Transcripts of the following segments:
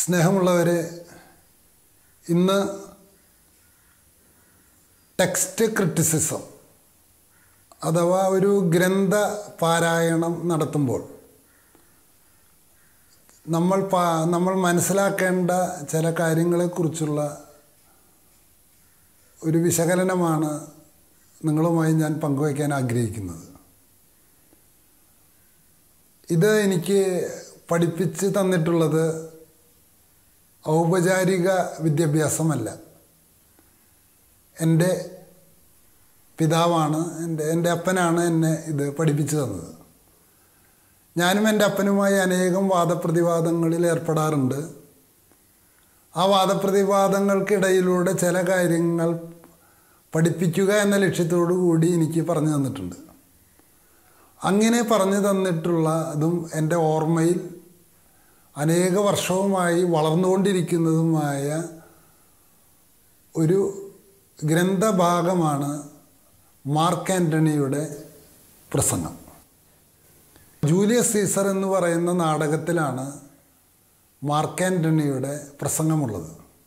സ്നേഹമുള്ളവരെ ഇന്ന് text criticism അഥവാ ഒരു ഗ്രന്ഥ പാരായണം നടത്തുമ്പോൾ നമ്മൾ പാ നമ്മൾ മനസ്സിലാക്കേണ്ട ചില കാര്യങ്ങളെക്കുറിച്ചുള്ള ഒരു വിശകലനമാണ് നിങ്ങളുമായി ഞാൻ പങ്കുവയ്ക്കാൻ ആഗ്രഹിക്കുന്നത് ഇത് എനിക്ക് പഠിപ്പിച്ച് തന്നിട്ടുള്ളത് ഔപചാരിക വിദ്യാഭ്യാസമല്ല എൻ്റെ പിതാവാണ് എൻ്റെ എൻ്റെ അപ്പനാണ് എന്നെ ഇത് പഠിപ്പിച്ചു തന്നത് ഞാനും എൻ്റെ അപ്പനുമായി അനേകം വാദപ്രതിവാദങ്ങളിൽ ഏർപ്പെടാറുണ്ട് ആ വാദപ്രതിവാദങ്ങൾക്കിടയിലൂടെ ചില കാര്യങ്ങൾ പഠിപ്പിക്കുക എന്ന ലക്ഷ്യത്തോടു കൂടി എനിക്ക് പറഞ്ഞു തന്നിട്ടുണ്ട് അങ്ങനെ പറഞ്ഞു തന്നിട്ടുള്ള അതും എൻ്റെ ഓർമ്മയിൽ അനേക വർഷവുമായി വളർന്നുകൊണ്ടിരിക്കുന്നതുമായ ഒരു ഗ്രന്ഥഭാഗമാണ് മാർക്ക് ആൻ്റണിയുടെ പ്രസംഗം ജൂലിയസ് സീസർ എന്ന് പറയുന്ന നാടകത്തിലാണ് മാർക്ക് ആൻ്റണിയുടെ പ്രസംഗമുള്ളത്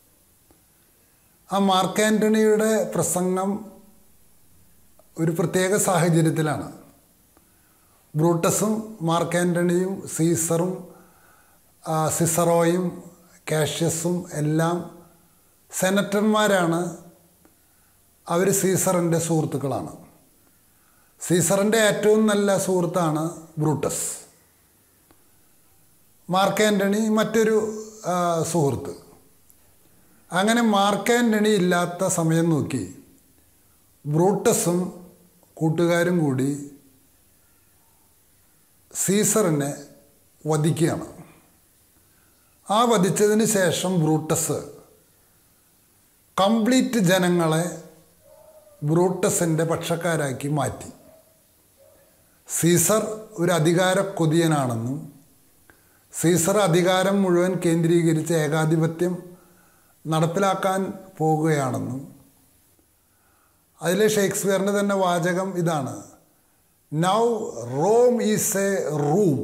ആ മാർക്ക് ആൻ്റണിയുടെ പ്രസംഗം ഒരു പ്രത്യേക സാഹചര്യത്തിലാണ് ബ്രൂട്ടസും മാർക്ക് ആൻ്റണിയും സീസറും സിസറോയും കാഷ്യസും എല്ലാം സെനറ്റർമാരാണ് അവർ സീസറിൻ്റെ സുഹൃത്തുക്കളാണ് സീസറിൻ്റെ ഏറ്റവും നല്ല സുഹൃത്താണ് ബ്രൂട്ടസ് മാർക്ക് ആൻ്റണി മറ്റൊരു സുഹൃത്ത് അങ്ങനെ മാർക്ക് ആൻ്റണി ഇല്ലാത്ത സമയം നോക്കി ബ്രൂട്ടസും കൂട്ടുകാരും കൂടി സീസറിനെ വധിക്കുകയാണ് ആ വധിച്ചതിന് ശേഷം ബ്രൂട്ടസ് കംപ്ലീറ്റ് ജനങ്ങളെ ബ്രൂട്ടസിൻ്റെ പക്ഷക്കാരാക്കി മാറ്റി സീസർ ഒരു അധികാര കൊതിയനാണെന്നും സീസർ അധികാരം മുഴുവൻ കേന്ദ്രീകരിച്ച് ഏകാധിപത്യം നടപ്പിലാക്കാൻ പോകുകയാണെന്നും അതിൽ ഷേക്സ്പിയറിൻ്റെ തന്നെ വാചകം ഇതാണ് now Rome is a room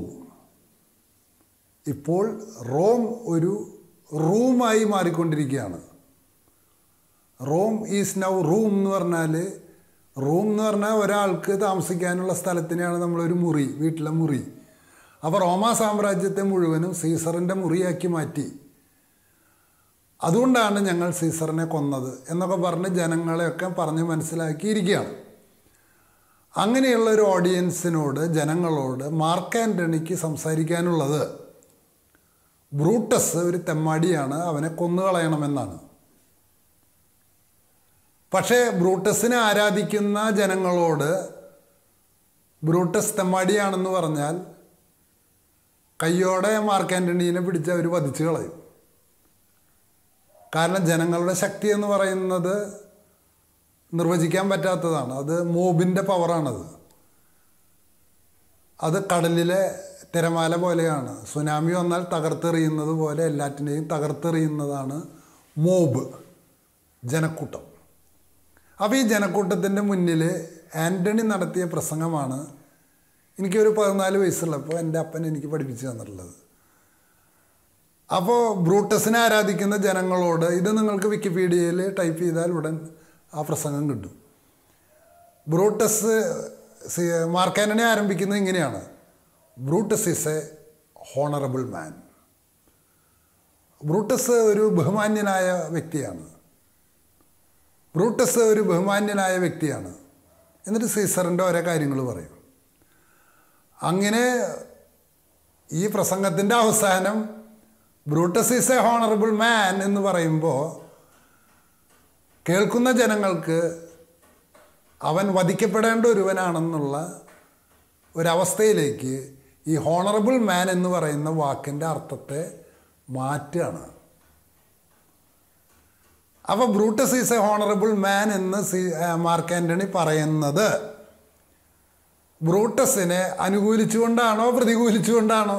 ഇപ്പോൾ റോം ഒരു റൂമായി മാറിക്കൊണ്ടിരിക്കുകയാണ് റോം ഈസ് നൗ റൂം എന്ന് പറഞ്ഞാൽ റൂം എന്ന് പറഞ്ഞാൽ ഒരാൾക്ക് താമസിക്കാനുള്ള സ്ഥലത്തിനെയാണ് നമ്മളൊരു മുറി വീട്ടിലെ മുറി അപ്പോൾ റോമാ സാമ്രാജ്യത്തെ മുഴുവനും സീസറിൻ്റെ മുറിയാക്കി മാറ്റി അതുകൊണ്ടാണ് ഞങ്ങൾ സീസറിനെ കൊന്നത് എന്നൊക്കെ പറഞ്ഞ് ജനങ്ങളെയൊക്കെ പറഞ്ഞ് മനസ്സിലാക്കിയിരിക്കുകയാണ് അങ്ങനെയുള്ള ഒരു ഓഡിയൻസിനോട് ജനങ്ങളോട് മാർക്ക് ആൻ്റണിക്ക് സംസാരിക്കാനുള്ളത് ബ്രൂട്ടസ് ഒരു തെമ്മാടിയാണ് അവനെ കൊന്നുകളയണമെന്നാണ് പക്ഷേ ബ്രൂട്ടസിനെ ആരാധിക്കുന്ന ജനങ്ങളോട് ബ്രൂട്ടസ് തെമ്മാടിയാണെന്ന് പറഞ്ഞാൽ കയ്യോടെ മാർക്ക് ആൻ്റണീനെ പിടിച്ച് അവർ വധിച്ചു കളയും കാരണം ജനങ്ങളുടെ ശക്തി എന്ന് പറയുന്നത് നിർവചിക്കാൻ പറ്റാത്തതാണ് അത് മോബിൻ്റെ പവറാണത് അത് കടലിലെ തിരമാല പോലെയാണ് സുനാമി വന്നാൽ തകർത്തെറിയുന്നത് പോലെ എല്ലാറ്റിനെയും തകർത്തെറിയുന്നതാണ് മോബ് ജനക്കൂട്ടം അപ്പോൾ ഈ ജനക്കൂട്ടത്തിൻ്റെ മുന്നിൽ ആൻ്റണി നടത്തിയ പ്രസംഗമാണ് എനിക്കൊരു പതിനാല് വയസ്സുള്ളപ്പോൾ എൻ്റെ അപ്പൻ എനിക്ക് പഠിപ്പിച്ചു തന്നിട്ടുള്ളത് അപ്പോൾ ബ്രൂട്ടസിനെ ആരാധിക്കുന്ന ജനങ്ങളോട് ഇത് നിങ്ങൾക്ക് വിക്കിപീഡിയയിൽ ടൈപ്പ് ചെയ്താൽ ഉടൻ ആ പ്രസംഗം കിട്ടും ബ്രൂട്ടസ് മാർക്ക് ആൻ്റണി ആരംഭിക്കുന്നത് ഇങ്ങനെയാണ് Brutus is a honourable man Brutus ഒരു ബഹുമാന്യനായ വ്യക്തിയാണ് ബ്രൂട്ടസ് ഒരു ബഹുമാന്യനായ വ്യക്തിയാണ് എന്നിട്ട് സീസറിൻ്റെ ഓരോ കാര്യങ്ങൾ പറയും അങ്ങനെ ഈ പ്രസംഗത്തിൻ്റെ അവസാനം Brutus is a honourable man എന്ന് പറയുമ്പോൾ കേൾക്കുന്ന ജനങ്ങൾക്ക് അവൻ വധിക്കപ്പെടേണ്ട ഒരുവനാണെന്നുള്ള ഒരവസ്ഥയിലേക്ക് ഈ ഹോണറബിൾ മാൻ എന്ന് പറയുന്ന വാക്കിൻ്റെ അർത്ഥത്തെ മാറ്റുകയാണ് അപ്പോൾ Brutus is a honourable man എന്ന് സി മാർക്ക് ആൻ്റണി പറയുന്നത് ബ്രൂട്ടസിനെ അനുകൂലിച്ചുകൊണ്ടാണോ പ്രതികൂലിച്ചുകൊണ്ടാണോ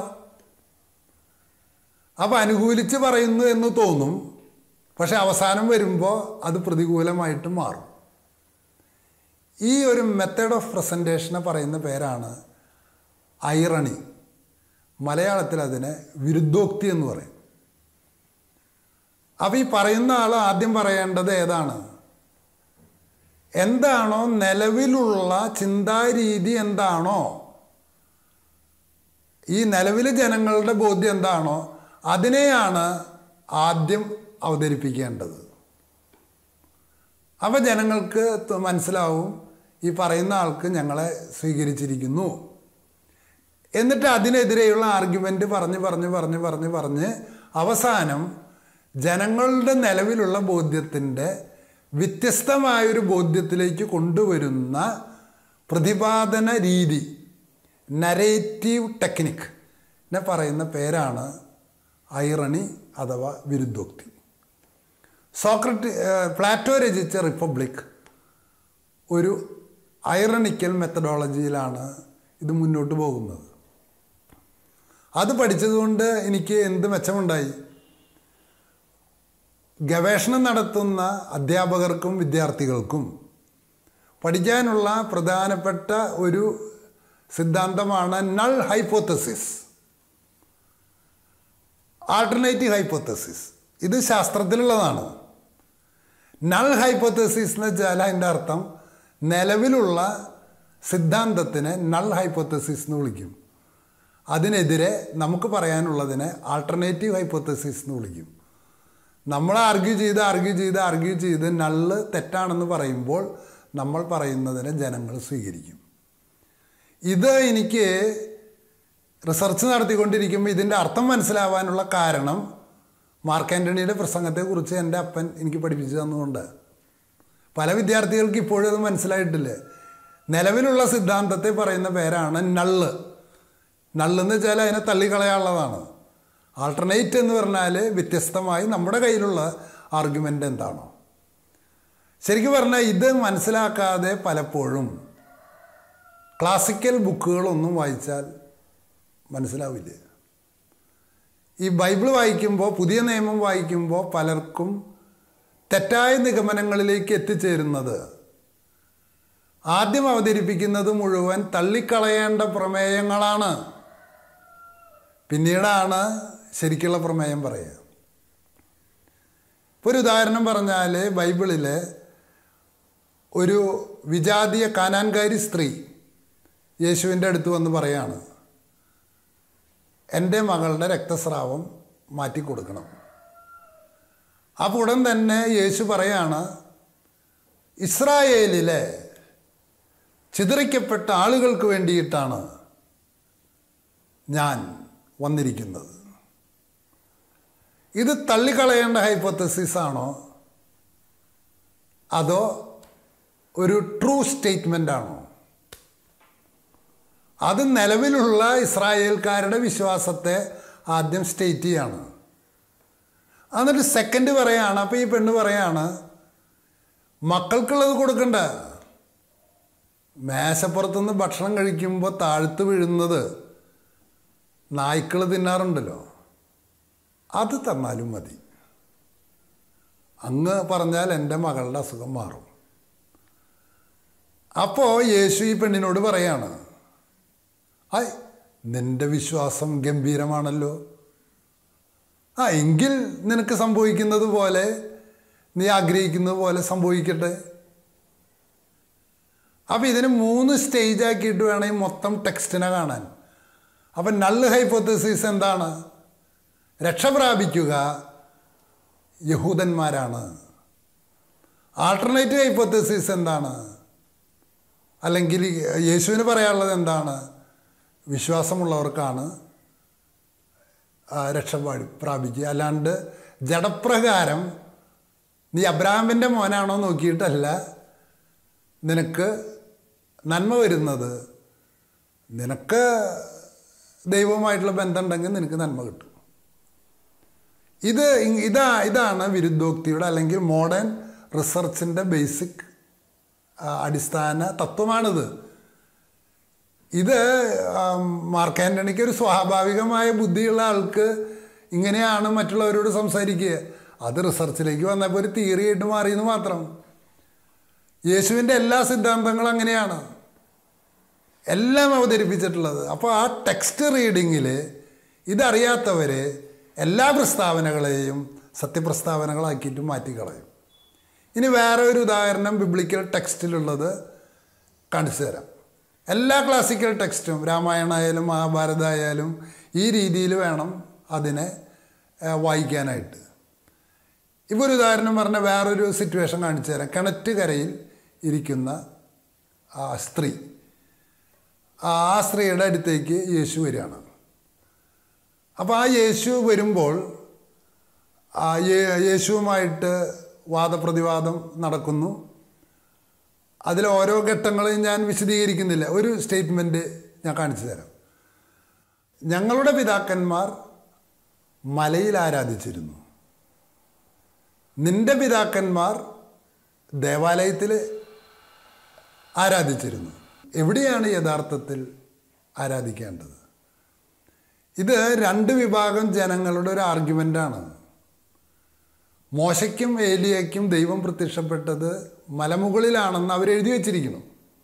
അപ്പോൾ അനുകൂലിച്ച് പറയുന്നു എന്ന് തോന്നും പക്ഷെ അവസാനം വരുമ്പോൾ അത് പ്രതികൂലമായിട്ട് മാറും ഈ ഒരു മെത്തേഡ് ഓഫ് പ്രസൻറ്റേഷനെ പറയുന്ന പേരാണ് ഐറണി മലയാളത്തിൽ അതിനെ വിരുദ്ധോക്തി എന്ന് പറയും അപ്പം ഈ പറയുന്ന ആൾ ആദ്യം പറയേണ്ടത് ഏതാണ് എന്താണോ നിലവിലുള്ള ചിന്താരീതി എന്താണോ ഈ നിലവിലെ ജനങ്ങളുടെ ബോധ്യം എന്താണോ അതിനെയാണ് ആദ്യം അവതരിപ്പിക്കേണ്ടത് അപ്പോൾ ജനങ്ങൾക്ക് ത- മനസ്സിലാവും ഈ പറയുന്ന ആൾക്ക് ഞങ്ങളെ സ്വീകരിച്ചിരിക്കുന്നു എന്നിട്ട് അതിനെതിരെയുള്ള ആർഗ്യുമെൻ്റ് പറഞ്ഞ് പറഞ്ഞ് പറഞ്ഞ് പറഞ്ഞ് പറഞ്ഞ് അവസാനം ജനങ്ങളുടെ നിലവിലുള്ള ബോധ്യത്തിൻ്റെ വ്യത്യസ്തമായൊരു ബോധ്യത്തിലേക്ക് കൊണ്ടുവരുന്ന പ്രതിപാദന രീതി നരേറ്റീവ് ടെക്നിക് നെ പറയുന്ന പേരാണ് ഐറണി അഥവാ വിരുദ്ധോക്തി സോക്രട്ടി പ്ലാറ്റോ രചിച്ച റിപ്പബ്ലിക് ഒരു ഐറണിക്കൽ മെത്തഡോളജിയിലാണ് ഇത് മുന്നോട്ട് പോകുന്നത് അത് പഠിച്ചതുകൊണ്ട് എനിക്ക് എന്ത് മെച്ചമുണ്ടായി ഗവേഷണം നടത്തുന്ന അധ്യാപകർക്കും വിദ്യാർത്ഥികൾക്കും പഠിക്കാനുള്ള പ്രധാനപ്പെട്ട ഒരു സിദ്ധാന്തമാണ് നൾ ഹൈപ്പോത്തസിസ് ആൾട്ടർനേറ്റീവ് ഹൈപ്പോത്തസിസ് ഇത് ശാസ്ത്രത്തിലുള്ളതാണ് നൾ ഹൈപ്പോത്തസിസ് എന്ന് വെച്ചാൽ അതിൻ്റെ അർത്ഥം നിലവിലുള്ള സിദ്ധാന്തത്തിനെ നൾ ഹൈപ്പോത്തസിസ് എന്ന് വിളിക്കും അതിനെതിരെ നമുക്ക് പറയാനുള്ളതിനെ ആൾട്ടർനേറ്റീവ് ഹൈപ്പോത്തസിസ് എന്ന് വിളിക്കും നമ്മൾ ആർഗ്യൂ ചെയ്ത് ആർഗ്യൂ ചെയ്ത് ആർഗ്യൂ ചെയ്ത് നള്ള് തെറ്റാണെന്ന് പറയുമ്പോൾ നമ്മൾ പറയുന്നതിനെ ജനങ്ങൾ സ്വീകരിക്കും ഇത് എനിക്ക് റിസർച്ച് നടത്തിക്കൊണ്ടിരിക്കുമ്പോൾ ഇതിൻ്റെ അർത്ഥം മനസ്സിലാവാനുള്ള കാരണം മാർക്ക് ആൻ്റണിയുടെ പ്രസംഗത്തെക്കുറിച്ച് എൻ്റെ അപ്പൻ എനിക്ക് പഠിപ്പിച്ചു തന്നുകൊണ്ട് പല വിദ്യാർത്ഥികൾക്ക് ഇപ്പോഴും അത് മനസ്സിലായിട്ടില്ല നിലവിലുള്ള സിദ്ധാന്തത്തെ പറയുന്ന പേരാണ് നള്ള് നള്ളെന്ന് വെച്ചാൽ അതിനെ തള്ളിക്കളയാനുള്ളതാണ് ആൾട്ടർനേറ്റ് എന്ന് പറഞ്ഞാൽ വ്യത്യസ്തമായി നമ്മുടെ കയ്യിലുള്ള ആർഗ്യുമെൻ്റ് എന്താണോ ശരിക്കും പറഞ്ഞാൽ ഇത് മനസ്സിലാക്കാതെ പലപ്പോഴും ക്ലാസിക്കൽ ബുക്കുകളൊന്നും വായിച്ചാൽ മനസ്സിലാവില്ല ഈ ബൈബിൾ വായിക്കുമ്പോൾ പുതിയ നിയമം വായിക്കുമ്പോൾ പലർക്കും തെറ്റായ നിഗമനങ്ങളിലേക്ക് എത്തിച്ചേരുന്നത് ആദ്യം അവതരിപ്പിക്കുന്നത് മുഴുവൻ തള്ളിക്കളയേണ്ട പ്രമേയങ്ങളാണ് പിന്നീടാണ് ശരിക്കുള്ള പ്രമേയം പറയുക ഇപ്പോൾ ഒരു ഉദാഹരണം പറഞ്ഞാൽ ബൈബിളിലെ ഒരു വിജാതീയ കാനാൻകാരി സ്ത്രീ യേശുവിൻ്റെ അടുത്ത് വന്ന് പറയാണ് എൻ്റെ മകളുടെ രക്തസ്രാവം മാറ്റിക്കൊടുക്കണം അപ്പോൾ ഉടൻ തന്നെ യേശു പറയാണ് ഇസ്രായേലിലെ ചിതറിക്കപ്പെട്ട ആളുകൾക്ക് വേണ്ടിയിട്ടാണ് ഞാൻ വന്നിരിക്കുന്നത് ഇത് തള്ളിക്കളയേണ്ട ഹൈപ്പോത്തസിസ് ആണോ അതോ ഒരു ട്രൂ സ്റ്റേറ്റ്മെൻ്റ് ആണോ അത് നിലവിലുള്ള ഇസ്രായേൽക്കാരുടെ വിശ്വാസത്തെ ആദ്യം സ്റ്റേറ്റ് ചെയ്യാണ് എന്നിട്ട് സെക്കൻഡ് പറയാണ് അപ്പോൾ ഈ പെണ്ണ് പറയാണ് മക്കൾക്കുള്ളത് കൊടുക്കണ്ട മേശപ്പുറത്തുനിന്ന് ഭക്ഷണം കഴിക്കുമ്പോൾ താഴ്ത്ത് വീഴുന്നത് നായ്ക്കൾ തിന്നാറുണ്ടല്ലോ അത് തന്നാലും മതി അങ്ങ് പറഞ്ഞാൽ എൻ്റെ മകളുടെ അസുഖം മാറും അപ്പോൾ യേശു ഈ പെണ്ണിനോട് പറയാണ് ഹായ് നിന്റെ വിശ്വാസം ഗംഭീരമാണല്ലോ ആ എങ്കിൽ നിനക്ക് സംഭവിക്കുന്നത് പോലെ നീ ആഗ്രഹിക്കുന്നത് പോലെ സംഭവിക്കട്ടെ അപ്പം ഇതിന് മൂന്ന് സ്റ്റേജ് ആക്കിയിട്ട് വേണം ഈ മൊത്തം ടെക്സ്റ്റിനെ കാണാൻ അപ്പം നള്ള് ഹൈപ്പോത്തസിസ് എന്താണ് രക്ഷ പ്രാപിക്കുക യഹൂദന്മാരാണ് ആൾട്ടർനേറ്റീവ് ഹൈപ്പോത്തസിസ് എന്താണ് അല്ലെങ്കിൽ യേശുവിന് പറയാനുള്ളത് എന്താണ് വിശ്വാസമുള്ളവർക്കാണ് ആ, രക്ഷ പാടി പ്രാപിക്കുക അല്ലാണ്ട് ജഡപ്രകാരം നീ അബ്രാഹ്മിൻ്റെ മോനാണോ നോക്കിയിട്ടല്ല നിനക്ക് നന്മ വരുന്നത് നിനക്ക് ദൈവവുമായിട്ടുള്ള ബന്ധമുണ്ടെങ്കിൽ നിനക്ക് നന്മ കിട്ടും ഇത് ഇ- ഇതാ ഇതാണ് വിരുദ്ധോക്തിയുടെ അല്ലെങ്കിൽ മോഡേൺ റിസർച്ചിൻ്റെ ബേസിക് അടിസ്ഥാന തത്വമാണിത് ഇത് ആം, മാർക്ക് ആൻ്റണിക്ക് ഒരു സ്വാഭാവികമായ ബുദ്ധിയുള്ള ആൾക്ക് ഇങ്ങനെയാണ് മറ്റുള്ളവരോട് സംസാരിക്കുക അത് റിസർച്ചിലേക്ക് വന്നപ്പോൾ ഒരു തിയറി ആയിട്ട് മാറിയെന്ന് മാത്രം യേശുവിൻ്റെ എല്ലാ സിദ്ധാന്തങ്ങളും അങ്ങനെയാണ് എല്ലാം അവതരിപ്പിച്ചിട്ടുള്ളത് അപ്പോൾ ആ ടെക്സ്റ്റ് റീഡിങ്ങിൽ ഇതറിയാത്തവർ എല്ലാ പ്രസ്താവനകളെയും സത്യപ്രസ്താവനകളാക്കിയിട്ട് മാറ്റിക്കളയും ഇനി വേറെ ഒരു ഉദാഹരണം ബിബ്ലിക്കൽ ടെക്സ്റ്റിലുള്ളത് കാണിച്ചു തരാം എല്ലാ ക്ലാസിക്കൽ ടെക്സ്റ്റും രാമായണമായാലും മഹാഭാരതമായാലും ഈ രീതിയിൽ വേണം അതിനെ ഏഹ്, വായിക്കാനായിട്ട് ഇപ്പോൾ ഒരു ഉദാഹരണം പറഞ്ഞ വേറൊരു സിറ്റുവേഷൻ കാണിച്ചു തരാം കിണറ്റുകരയിൽ ഇരിക്കുന്ന ആ സ്ത്രീ ആ സ്ത്രീയുടെ അടുത്തേക്ക് യേശു വരികയാണ് അപ്പോൾ ആ യേശു വരുമ്പോൾ ആ യേ- യേശുവുമായിട്ട് വാദപ്രതിവാദം നടക്കുന്നു അതിൽ ഓരോ ഘട്ടങ്ങളും ഞാൻ വിശദീകരിക്കുന്നില്ല ഒരു സ്റ്റേറ്റ്മെൻറ്റ് ഞാൻ കാണിച്ചു തരാം ഞങ്ങളുടെ പിതാക്കന്മാർ മലയിൽ ആരാധിച്ചിരുന്നു നിന്റെ പിതാക്കന്മാർ ദേവാലയത്തിൽ ആരാധിച്ചിരുന്നു എവിടെയാണ് യഥാർത്ഥത്തിൽ ആരാധിക്കേണ്ടത് ഇത് രണ്ട് വിഭാഗം ജനങ്ങളുടെ ഒരു ആർഗ്യുമെൻ്റാണ് മോശയ്ക്കും ഏലിയയ്ക്കും ദൈവം പ്രത്യക്ഷപ്പെട്ടത് മലമുകളിലാണെന്ന് അവരെഴുതി വച്ചിരിക്കുന്നു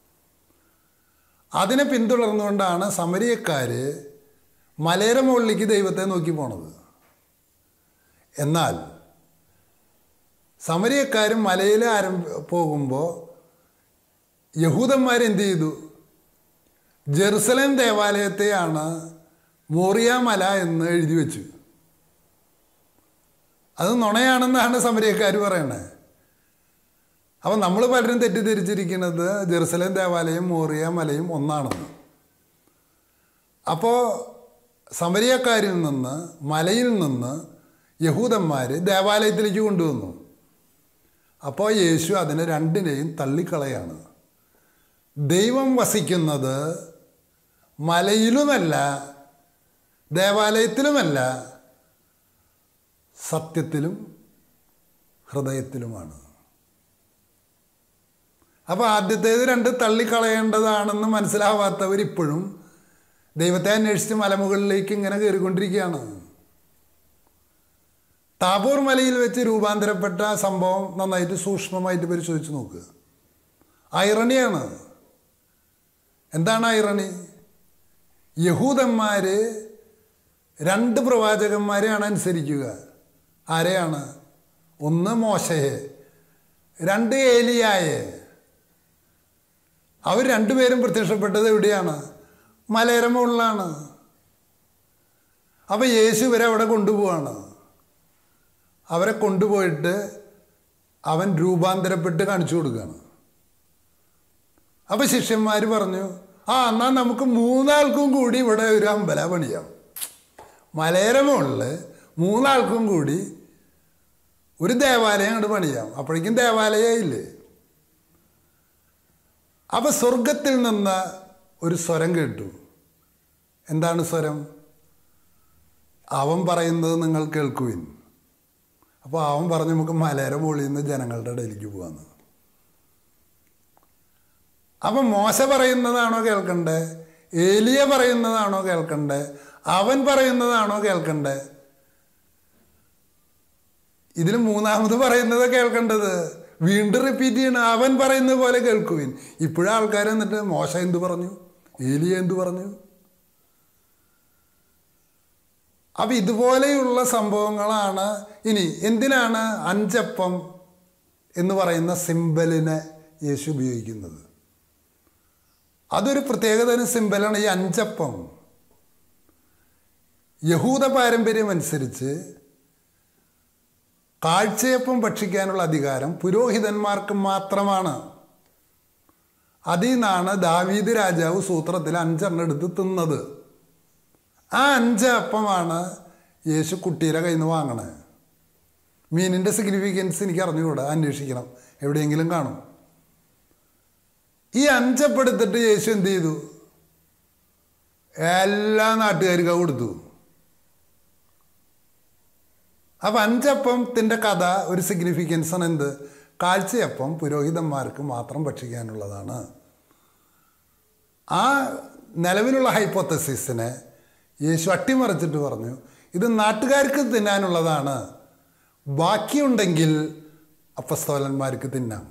അതിനെ പിന്തുടർന്നുകൊണ്ടാണ് സമരിയക്കാർ മലയുടെ മുകളിലേക്ക് ദൈവത്തെ നോക്കി പോണത് എന്നാൽ സമരിയക്കാരും മലയിൽ ആരംഭ പോകുമ്പോൾ യഹൂദന്മാരെന്ത് ചെയ്തു ജെറുസലേം ദേവാലയത്തെയാണ് മോറിയ മല എന്ന് എഴുതി വെച്ചു അത് നുണയാണെന്നാണ് സമരിയക്കാർ പറയണത് അപ്പം നമ്മൾ പലരും തെറ്റിദ്ധരിച്ചിരിക്കുന്നത് ജെറുസലേം ദേവാലയം മോറിയ മലയും ഒന്നാണെന്ന് അപ്പോൾ സമരിയക്കാരിൽ നിന്ന് മലയിൽ നിന്ന് യഹൂദന്മാർ ദേവാലയത്തിലേക്ക് കൊണ്ടുവന്നു അപ്പോൾ യേശു അതിനെ രണ്ടിനെയും തള്ളിക്കളയാണ് ദൈവം വസിക്കുന്നത് മലയിലുമല്ല ദേവാലയത്തിലുമല്ല സത്യത്തിലും ഹൃദയത്തിലുമാണ് അപ്പോൾ ആദ്യത്തേത് രണ്ട് തള്ളിക്കളയേണ്ടതാണെന്ന് മനസ്സിലാവാത്തവർ ഇപ്പോഴും ദൈവത്തെ അന്വേഷിച്ച് മലമുകളിലേക്ക് ഇങ്ങനെ കയറിക്കൊണ്ടിരിക്കുകയാണ് താബോർ മലയിൽ വെച്ച് രൂപാന്തരപ്പെട്ട സംഭവം നന്നായിട്ട് സൂക്ഷ്മമായിട്ട് പരിശോധിച്ച് നോക്കുക ഐറണിയാണ് എന്താണ് ഐറണി യഹൂദന്മാർ രണ്ട് പ്രവാചകന്മാരെയാണ് അനുസരിക്കുക ആരെയാണ് ഒന്ന് മോശയെ രണ്ട് ഏലിയായെ അവർ രണ്ടുപേരും പ്രത്യക്ഷപ്പെട്ടത് എവിടെയാണ് മലയര മുകളിലാണ് അപ്പോൾ യേശു ഇവരെ അവിടെ കൊണ്ടുപോവാണ് അവരെ കൊണ്ടുപോയിട്ട് അവൻ രൂപാന്തരപ്പെട്ട് കാണിച്ചു കൊടുക്കുകയാണ് അപ്പോൾ ശിഷ്യന്മാർ പറഞ്ഞു ആ എന്നാൽ നമുക്ക് മൂന്നാൾക്കും കൂടി ഇവിടെ ഒരു അമ്പല പണിയാം മലയര മുകളിൽ മൂന്നാൾക്കും കൂടി ഒരു ദേവാലയം അങ്ങോട്ട് പണിയാം അപ്പോഴേക്കും ദേവാലയമില്ലേ അപ്പോൾ സ്വർഗത്തിൽ നിന്ന് ഒരു സ്വരം കേട്ടു എന്താണ് സ്വരം അവൻ പറയുന്നത് നിങ്ങൾ കേൾക്കുവിൻ അപ്പോൾ അവൻ പറഞ്ഞു നമുക്ക് മലയുടെ മുകളിൽ നിന്ന് ജനങ്ങളുടെ ഇടയിലേക്ക് പോകാമെന്ന് അപ്പം മോശ പറയുന്നതാണോ കേൾക്കണ്ടേ ഏലിയ പറയുന്നതാണോ കേൾക്കണ്ടേ അവൻ പറയുന്നതാണോ കേൾക്കണ്ടേ ഇതിൽ മൂന്നാമത് പറയുന്നത് കേൾക്കേണ്ടത് വീണ്ടും റിപ്പീറ്റ് ചെയ്യണം അവൻ പറയുന്നത് പോലെ കേൾക്കുവിൻ ഇപ്പോഴും ആൾക്കാർ എന്നിട്ട് മോശ എന്തു പറഞ്ഞു ഏലിയ എന്തു പറഞ്ഞു അപ്പം ഇതുപോലെയുള്ള സംഭവങ്ങളാണ് ഇനി എന്തിനാണ് അഞ്ചപ്പം എന്ന് പറയുന്ന സിമ്പലിനെ യേശു ഉപയോഗിക്കുന്നത് അതൊരു പ്രത്യേകതരം സിമ്പലാണ് ഈ അഞ്ചപ്പം യഹൂദ പാരമ്പര്യം അനുസരിച്ച് കാഴ്ചയപ്പം ഭക്ഷിക്കാനുള്ള അധികാരം പുരോഹിതന്മാർക്ക് മാത്രമാണ് അതിൽ നിന്നാണ് ദാവീദ് രാജാവ് സൂത്രത്തിൽ അഞ്ചെണ്ണം എടുത്ത് തിന്നത് ആ അഞ്ച് അപ്പമാണ് യേശു കുട്ടിയുടെ കയ്യിൽ നിന്ന് വാങ്ങണേ മീനിൻ്റെ സിഗ്നിഫിക്കൻസ് എനിക്ക് അറിഞ്ഞുകൂടാ അന്വേഷിക്കണം എവിടെയെങ്കിലും കാണും ഈ അഞ്ചപ്പെടുത്തിട്ട് യേശു എന്ത് ചെയ്തു എല്ലാ നാട്ടുകാർക്കും കൊടുത്തു അപ്പം അഞ്ചപ്പത്തിൻ്റെ കഥ ഒരു സിഗ്നിഫിക്കൻസ് ആണ് എന്ത് കാഴ്ചയപ്പം പുരോഹിതന്മാർക്ക് മാത്രം ഭക്ഷിക്കാനുള്ളതാണ് ആ നിലവിലുള്ള ഹൈപ്പോത്തസിസിനെ യേശു അട്ടിമറിച്ചിട്ട് പറഞ്ഞു ഇത് നാട്ടുകാർക്ക് തിന്നാനുള്ളതാണ് ബാക്കിയുണ്ടെങ്കിൽ അപ്പസ്തോലന്മാർക്ക് തിന്നാം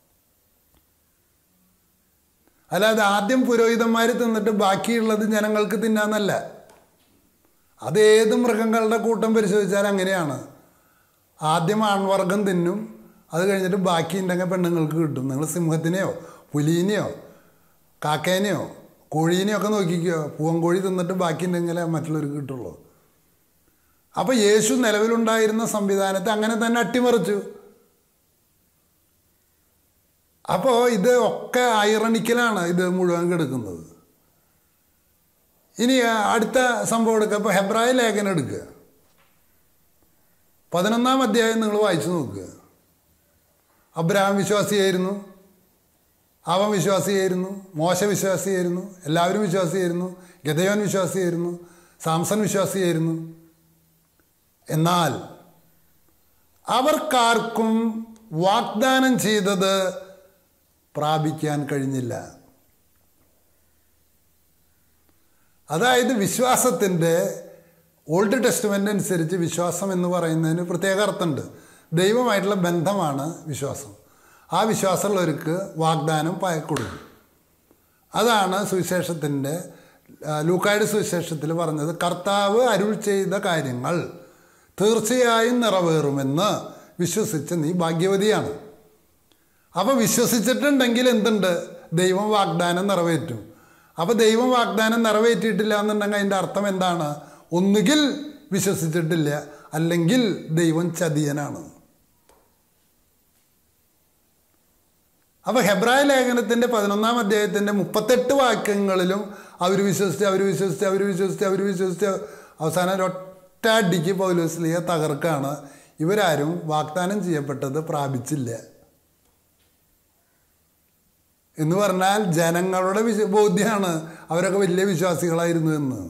അല്ലാതെ ആദ്യം പുരോഹിതന്മാർ തിന്നിട്ട് ബാക്കിയുള്ളത് ജനങ്ങൾക്ക് തിന്നാന്നല്ല അത് ഏത് മൃഗങ്ങളുടെ കൂട്ടം പരിശോധിച്ചാൽ അങ്ങനെയാണ് ആദ്യം ആൺവർഗം തിന്നും അത് കഴിഞ്ഞിട്ട് ബാക്കി ഉണ്ടെങ്കിൽ പെണ്ണുങ്ങൾക്ക് കിട്ടും നിങ്ങൾ സിംഹത്തിനെയോ പുലീനെയോ കാക്കേനെയോ കോഴീനെയോ ഒക്കെ നോക്കിക്കോ പൂവൻകോഴി തിന്നിട്ട് ബാക്കി ഉണ്ടെങ്കിലേ മറ്റുള്ളവർക്ക് കിട്ടുള്ളൂ അപ്പോൾ യേശു നിലവിലുണ്ടായിരുന്ന സംവിധാനത്തെ അങ്ങനെ തന്നെ അട്ടിമറിച്ചു അപ്പോൾ ഇത് ഒക്കെ ഐറണിക്കലാണ് ഇത് മുഴുവൻ കെടുക്കുന്നത് ഇനി അടുത്ത സംഭവം എടുക്കുക ഇപ്പോൾ ഹെബ്രായ ലേഖനം എടുക്കുക പതിനൊന്നാം അധ്യായം നിങ്ങൾ വായിച്ചു നോക്കുക അബ്രഹാം വിശ്വാസിയായിരുന്നു അവൻ വിശ്വാസിയായിരുന്നു മോശ വിശ്വാസിയായിരുന്നു എല്ലാവരും വിശ്വാസിയായിരുന്നു ഗതയോൻ വിശ്വാസിയായിരുന്നു സാംസൺ വിശ്വാസിയായിരുന്നു എന്നാൽ അവർക്കാർക്കും വാഗ്ദാനം ചെയ്തത് പ്രാപിക്കാൻ കഴിഞ്ഞില്ല അതായത് വിശ്വാസത്തിൻ്റെ ഓൾഡ് ടെസ്റ്റ്മെൻ്റ് അനുസരിച്ച് വിശ്വാസം എന്ന് പറയുന്നതിന് പ്രത്യേക അർത്ഥമുണ്ട് ദൈവമായിട്ടുള്ള ബന്ധമാണ് വിശ്വാസം ആ വിശ്വാസമുള്ളവർക്ക് വാഗ്ദാനം കൊടുക്കും അതാണ് സുവിശേഷത്തിൻ്റെ ലൂക്കായുടെ സുവിശേഷത്തിൽ പറഞ്ഞത് കർത്താവ് അരുൾ ചെയ്ത കാര്യങ്ങൾ തീർച്ചയായും നിറവേറുമെന്ന് വിശ്വസിച്ച് നീ ഭാഗ്യവതിയാണ് അപ്പോൾ വിശ്വസിച്ചിട്ടുണ്ടെങ്കിൽ എന്തുണ്ട് ദൈവം വാഗ്ദാനം നിറവേറ്റും അപ്പോൾ ദൈവം വാഗ്ദാനം നിറവേറ്റിയിട്ടില്ല എന്നുണ്ടെങ്കിൽ അതിൻ്റെ അർത്ഥം എന്താണ് ഒന്നുകിൽ വിശ്വസിച്ചിട്ടില്ല അല്ലെങ്കിൽ ദൈവം ചതിയനാണ് അപ്പോൾ ഹെബ്രായ ലേഖനത്തിൻ്റെ പതിനൊന്നാം അധ്യായത്തിൻ്റെ മുപ്പത്തെട്ട് വാക്യങ്ങളിലും അവർ വിശ്വസിച്ച് അവർ വിശ്വസിച്ച് അവർ വിശ്വസിച്ച് അവർ വിശ്വസിച്ച് അവസാനം ഒരൊറ്റ അടിക്ക് പൗലോസ്ലിയെ തകർക്കാണ് ഇവരാരും വാഗ്ദാനം ചെയ്യപ്പെട്ടത് പ്രാപിച്ചില്ല എന്ന് പറഞ്ഞാൽ ജനങ്ങളുടെ വിശ്വ ബോധ്യമാണ് അവരൊക്കെ വലിയ വിശ്വാസികളായിരുന്നു എന്ന്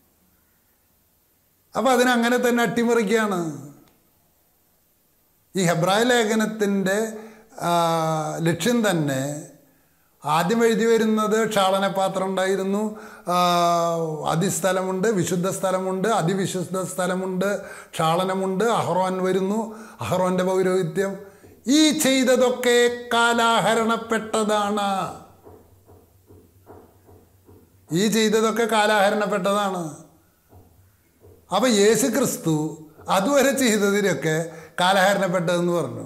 അപ്പം അതിനങ്ങനെ തന്നെ അട്ടിമറിക്കുകയാണ് ഈ ഹെബ്രായ ലേഖനത്തിൻ്റെ ലക്ഷ്യം തന്നെ ആദ്യം എഴുതി വരുന്നത് ക്ഷാളനപാത്രം ഉണ്ടായിരുന്നു അതിസ്ഥലമുണ്ട് വിശുദ്ധ സ്ഥലമുണ്ട് അതിവിശുദ്ധ സ്ഥലമുണ്ട് ക്ഷാളനമുണ്ട് അഹ്റോൻ വരുന്നു അഹ്റോൻ്റെ പൗരോഹിത്യം ഈ ചെയ്തതൊക്കെ കാലാഹരണപ്പെട്ടതാണ് ഈ ചെയ്തതൊക്കെ കാലാഹരണപ്പെട്ടതാണ് അപ്പം യേശു ക്രിസ്തു അതുവരെ ചെയ്തതിനൊക്കെ കാലഹരണപ്പെട്ടതെന്ന് പറഞ്ഞു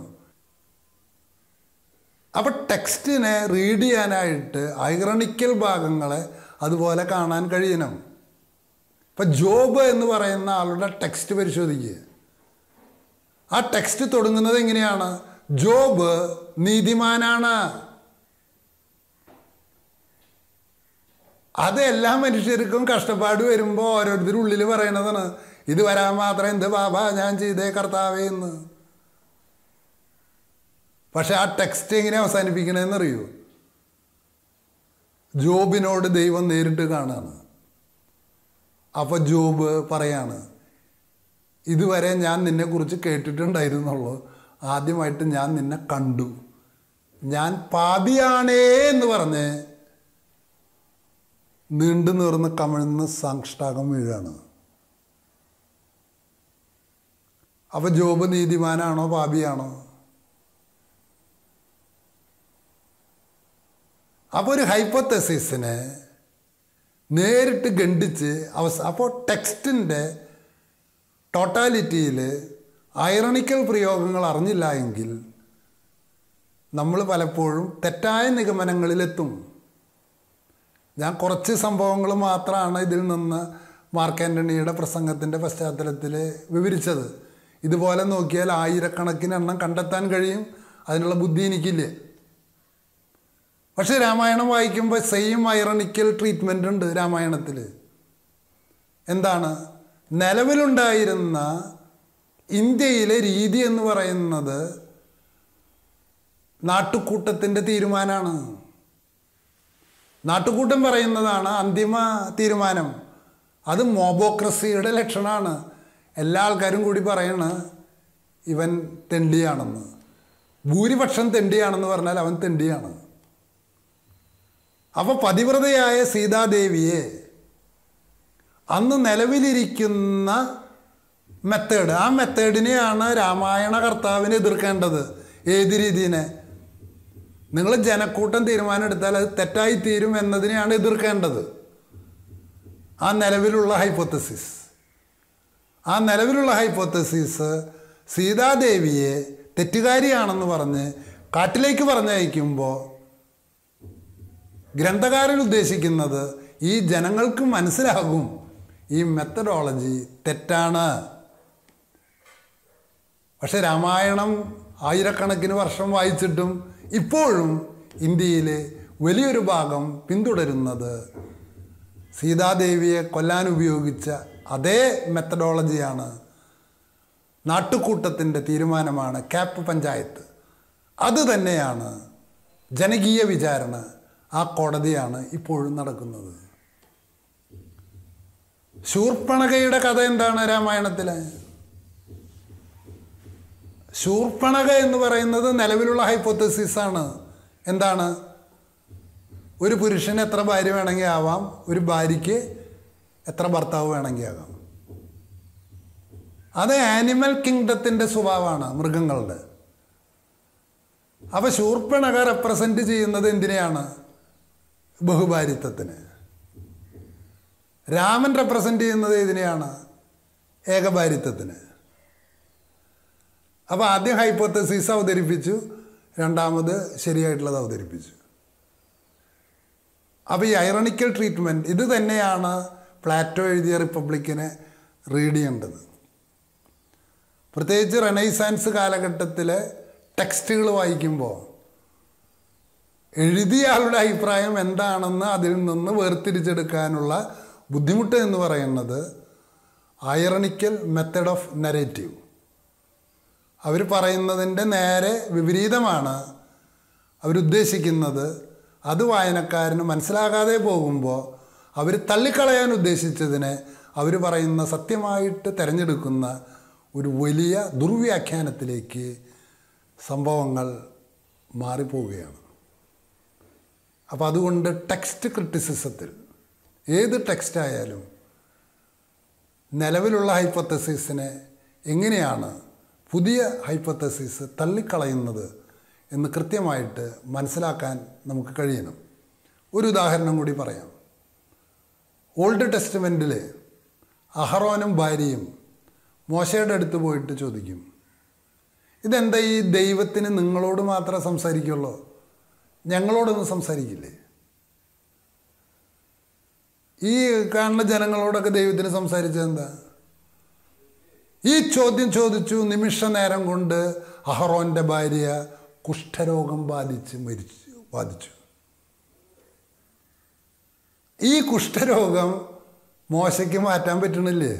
അപ്പം ടെക്സ്റ്റിനെ റീഡ് ചെയ്യാനായിട്ട് ഐറണിക്കൽ ഭാഗങ്ങളെ അതുപോലെ കാണാൻ കഴിയണം ഇപ്പം ജോബ് എന്ന് പറയുന്ന ആളുടെ ടെക്സ്റ്റ് പരിശോധിക്കുക ആ ടെക്സ്റ്റ് തുടങ്ങുന്നത് എങ്ങനെയാണ് ജോബ് നീതിമാനാണ് അത് എല്ലാ മനുഷ്യർക്കും കഷ്ടപ്പാട് വരുമ്പോൾ ഓരോരുത്തരും ഉള്ളിൽ പറയണതാണ് ഇത് വരാൻ മാത്രം എന്ത് ബാബ ഞാൻ ചെയ്തേ കർത്താവേ എന്ന് പക്ഷെ ആ ടെക്സ്റ്റ് എങ്ങനെ അവസാനിപ്പിക്കണമെന്ന് അറിയൂ ജോബിനോട് ദൈവം നേരിട്ട് കാണാണ് അപ്പോൾ ജോബ് പറയാണ് ഇതുവരെ ഞാൻ നിന്നെക്കുറിച്ച് കേട്ടിട്ടുണ്ടായിരുന്നുള്ളൂ ആദ്യമായിട്ട് ഞാൻ നിന്നെ കണ്ടു ഞാൻ പാപിയാണേ എന്ന് പറഞ്ഞ് നീണ്ടു നീർന്ന് കമിഴ്ന്ന് സാങ്ഷ്ടാകം വീഴാണ് അപ്പൊ ജോബ് നീതിമാനാണോ പാപിയാണോ അപ്പോൾ ഒരു ഹൈപ്പോത്തസിസിനെ നേരിട്ട് ഖണ്ഡിച്ച് അവസ അപ്പോൾ ടെക്സ്റ്റിൻ്റെ ടോട്ടാലിറ്റിയിൽ ഐറണിക്കൽ പ്രയോഗങ്ങൾ അറിഞ്ഞില്ല എങ്കിൽ നമ്മൾ പലപ്പോഴും തെറ്റായ നിഗമനങ്ങളിലെത്തും ഞാൻ കുറച്ച് സംഭവങ്ങൾ മാത്രമാണ് ഇതിൽ നിന്ന് മാർക്ക് ആൻ്റണിയുടെ പ്രസംഗത്തിൻ്റെ പശ്ചാത്തലത്തിൽ വിവരിച്ചത് ഇതുപോലെ നോക്കിയാൽ ആയിരക്കണക്കിന് എണ്ണം കണ്ടെത്താൻ കഴിയും അതിനുള്ള ബുദ്ധി എനിക്കില്ല പക്ഷെ രാമായണം വായിക്കുമ്പോൾ സെയിം ഐറണിക്കൽ ട്രീറ്റ്മെൻ്റ് ഉണ്ട് രാമായണത്തിൽ എന്താണ് നിലവിലുണ്ടായിരുന്ന ഇന്ത്യയിലെ രീതി എന്ന് പറയുന്നത് നാട്ടുകൂട്ടത്തിൻ്റെ തീരുമാനമാണ് നാട്ടുകൂട്ടം പറയുന്നതാണ് അന്തിമ തീരുമാനം അത് മോബോക്രസിയുടെ ലക്ഷണമാണ് എല്ലാ ആൾക്കാരും കൂടി പറയണ ഇവൻ തെണ്ടിയാണെന്ന് ഭൂരിപക്ഷം തെണ്ടിയാണെന്ന് പറഞ്ഞാൽ അവൻ തെണ്ടിയാണ് അപ്പോൾ പതിവ്രതയായ സീതാദേവിയെ അന്ന് നിലവിലിരിക്കുന്ന മെത്തേഡ് ആ മെത്തേഡിനെയാണ് രാമായണ കർത്താവിന് എതിർക്കേണ്ടത് ഏത് രീതിനെ നിങ്ങൾ ജനക്കൂട്ടം തീരുമാനം എടുത്താൽ അത് തെറ്റായി തീരും എന്നതിനെയാണ് എതിർക്കേണ്ടത് ആ നിലവിലുള്ള ഹൈപ്പോത്തസിസ് ആ നിലവിലുള്ള ഹൈപ്പോത്തസിസ് സീതാദേവിയെ തെറ്റുകാരിയാണെന്ന് പറഞ്ഞ് കാട്ടിലേക്ക് പറഞ്ഞയക്കുമ്പോൾ ഗ്രന്ഥകാരൻ ഉദ്ദേശിക്കുന്നത് ഈ ജനങ്ങൾക്ക് മനസ്സിലാകും ഈ മെത്തഡോളജി തെറ്റാണ് പക്ഷെ രാമായണം ആയിരക്കണക്കിന് വർഷം വായിച്ചിട്ടും ഇപ്പോഴും ഇന്ത്യയിൽ വലിയൊരു ഭാഗം പിന്തുടരുന്നത് സീതാദേവിയെ കൊല്ലാൻ ഉപയോഗിച്ച അതേ മെത്തഡോളജിയാണ് നാട്ടുകൂട്ടത്തിൻ്റെ തീരുമാനമാണ് ക്യാപ്പ് പഞ്ചായത്ത് അത് തന്നെയാണ് ജനകീയ വിചാരണ ആ കോടതിയാണ് ഇപ്പോഴും നടക്കുന്നത് ശൂർപ്പണകയുടെ കഥ എന്താണ് രാമായണത്തിലെ ശൂർപ്പണക എന്ന് പറയുന്നത് നിലവിലുള്ള ഹൈപ്പോത്തസിസ് ആണ് എന്താണ് ഒരു പുരുഷന് എത്ര ഭാര്യ വേണമെങ്കിൽ ആവാം ഒരു ഭാര്യയ്ക്ക് എത്ര ഭർത്താവ് വേണമെങ്കിൽ ആകാം അത് ആനിമൽ കിങ്ഡത്തിൻ്റെ സ്വഭാവമാണ് മൃഗങ്ങളുടെ അപ്പോൾ ശൂർപ്പണക റെപ്രസെൻ്റ് ചെയ്യുന്നത് എന്തിനെയാണ് ബഹുഭാരിത്വത്തിന് രാമൻ റെപ്രസെൻ്റ് ചെയ്യുന്നത് ഇതിനെയാണ് ഏകഭാരിത്വത്തിന് അപ്പോൾ ആദ്യം ഹൈപ്പോത്തസിസ് അവതരിപ്പിച്ചു രണ്ടാമത് ശരിയായിട്ടുള്ളത് അവതരിപ്പിച്ചു അപ്പോൾ ഈ ഐറണിക്കൽ ട്രീറ്റ്മെൻറ്റ് ഇത് തന്നെയാണ് പ്ലാറ്റോ എഴുതിയ റിപ്പബ്ലിക്കിനെ റീഡ് ചെയ്യേണ്ടത് പ്രത്യേകിച്ച് റെനൈസാൻസ് കാലഘട്ടത്തിലെ ടെക്സ്റ്റുകൾ വായിക്കുമ്പോൾ എഴുതിയ ആളുടെ അഭിപ്രായം എന്താണെന്ന് അതിൽ നിന്ന് വേർതിരിച്ചെടുക്കാനുള്ള ബുദ്ധിമുട്ട് എന്ന് പറയുന്നത് ഐറണിക്കൽ മെത്തഡ് ഓഫ് നരേറ്റീവ് അവർ പറയുന്നതിൻ്റെ നേരെ വിപരീതമാണ് അവരുദ്ദേശിക്കുന്നത് അത് വായനക്കാരന് മനസ്സിലാകാതെ പോകുമ്പോൾ അവർ തള്ളിക്കളയാൻ ഉദ്ദേശിച്ചതിനെ അവർ പറയുന്ന സത്യമായിട്ട് തിരഞ്ഞെടുക്കുന്ന ഒരു വലിയ ദുർവ്യാഖ്യാനത്തിലേക്ക് സംഭവങ്ങൾ മാറിപ്പോവുകയാണ് അപ്പോൾ അതുകൊണ്ട് ടെക്സ്റ്റ് ക്രിറ്റിസിസത്തിൽ ഏത് ടെക്സ്റ്റ് ആയാലും നിലവിലുള്ള ഹൈപ്പത്തസിസിനെ എങ്ങനെയാണ് പുതിയ ഹൈപ്പത്തസിസ് തള്ളിക്കളയുന്നത് എന്ന് കൃത്യമായിട്ട് മനസ്സിലാക്കാൻ നമുക്ക് കഴിയണം ഒരു ഉദാഹരണം കൂടി പറയാം ഓൾഡ് ടെസ്റ്റ്മെൻറ്റിൽ അഹറോനും ഭാര്യയും മോശയുടെ അടുത്ത് പോയിട്ട് ചോദിക്കും ഇതെന്താ ഈ ദൈവത്തിന് നിങ്ങളോട് മാത്രമേ സംസാരിക്കുള്ളൂ ഞങ്ങളോടൊന്നും സംസാരിക്കില്ലേ ഈ കാണുന്ന ജനങ്ങളോടൊക്കെ ദൈവത്തിന് സംസാരിച്ചത് എന്താ ഈ ചോദ്യം ചോദിച്ചു നിമിഷ നേരം കൊണ്ട് അഹറോൻ്റെ ഭാര്യ കുഷ്ഠരോഗം ബാധിച്ച് മരിച്ചു ബാധിച്ചു ഈ കുഷ്ഠരോഗം മോശയ്ക്ക് മാറ്റാൻ പറ്റണില്ലേ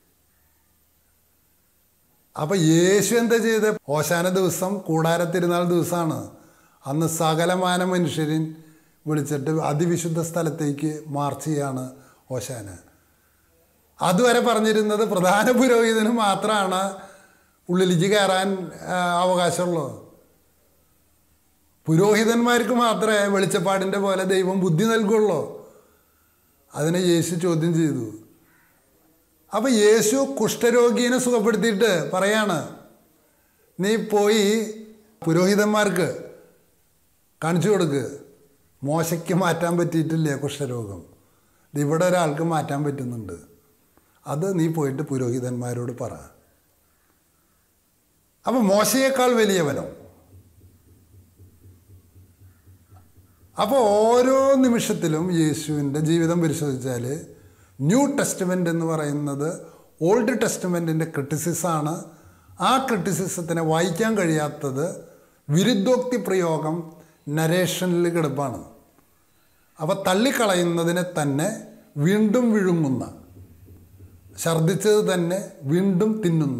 അപ്പൊ യേശു എന്താ ചെയ്ത് ഓശാന ദിവസം കൂടാരത്തിരുന്നാൾ ദിവസമാണ് അന്ന് സകലമാന മനുഷ്യരിൻ വിളിച്ചിട്ട് അതിവിശുദ്ധ സ്ഥലത്തേക്ക് മാർച്ച് ചെയ്യാണ് ഓശാന അതുവരെ പറഞ്ഞിരുന്നത് പ്രധാന പുരോഹിതന് മാത്രമാണ് ഉള്ളിലേക്ക് കയറാൻ ആ, അവകാശമുള്ളത് പുരോഹിതന്മാർക്ക് മാത്രമേ വെളിച്ചപ്പാടിൻ്റെ പോലെ ദൈവം ബുദ്ധി നൽകുള്ളൂ അതിനെ യേശു ചോദ്യം ചെയ്തു അപ്പം യേശു കുഷ്ഠരോഗീനെ സുഖപ്പെടുത്തിയിട്ട് പറയാണ് നീ പോയി പുരോഹിതന്മാർക്ക് കാണിച്ചു കൊടുക്ക് മോശയ്ക്ക് മാറ്റാൻ പറ്റിയിട്ടില്ലേ കുഷ്ഠരോഗം ഇത് ഇവിടെ ഒരാൾക്ക് മാറ്റാൻ പറ്റുന്നുണ്ട് അത് നീ പോയിട്ട് പുരോഹിതന്മാരോട് പറ അപ്പം മോശയേക്കാൾ വലിയവനോ അപ്പോൾ ഓരോ നിമിഷത്തിലും യേശുവിൻ്റെ ജീവിതം പരിശോധിച്ചാൽ ന്യൂ ടെസ്റ്റ്മെൻ്റ് എന്ന് പറയുന്നത് ഓൾഡ് ടെസ്റ്റ്മെൻറ്റിൻ്റെ ക്രിറ്റിസിസാണ് ആ ക്രിറ്റിസിസത്തിനെ വായിക്കാൻ കഴിയാത്തത് വിരുദ്ധോക്തി പ്രയോഗം നരേഷനിൽ കിടപ്പാണ് അവ തള്ളിക്കളയുന്നതിനെ തന്നെ വീണ്ടും വിഴുങ്ങുന്ന ഛർദ്ദിച്ചത് തന്നെ വീണ്ടും തിന്നുന്ന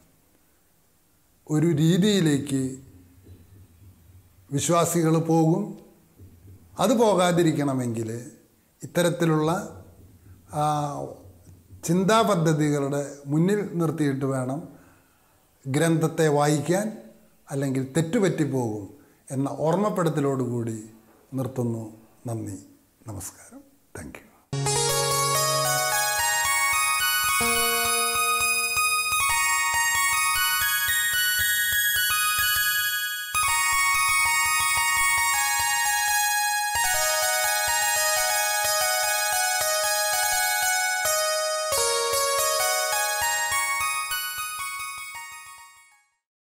ഒരു രീതിയിലേക്ക് വിശ്വാസികൾ പോകും അത് പോകാതിരിക്കണമെങ്കിൽ ഇത്തരത്തിലുള്ള ആ, ചിന്താ പദ്ധതികളുടെ മുന്നിൽ നിർത്തിയിട്ട് വേണം ഗ്രന്ഥത്തെ വായിക്കാൻ അല്ലെങ്കിൽ തെറ്റുപറ്റിപ്പോകും എന്ന ഓർമ്മപ്പെടുത്തലോടുകൂടി നിർത്തുന്നു നന്ദി നമസ്കാരം താങ്ക് യു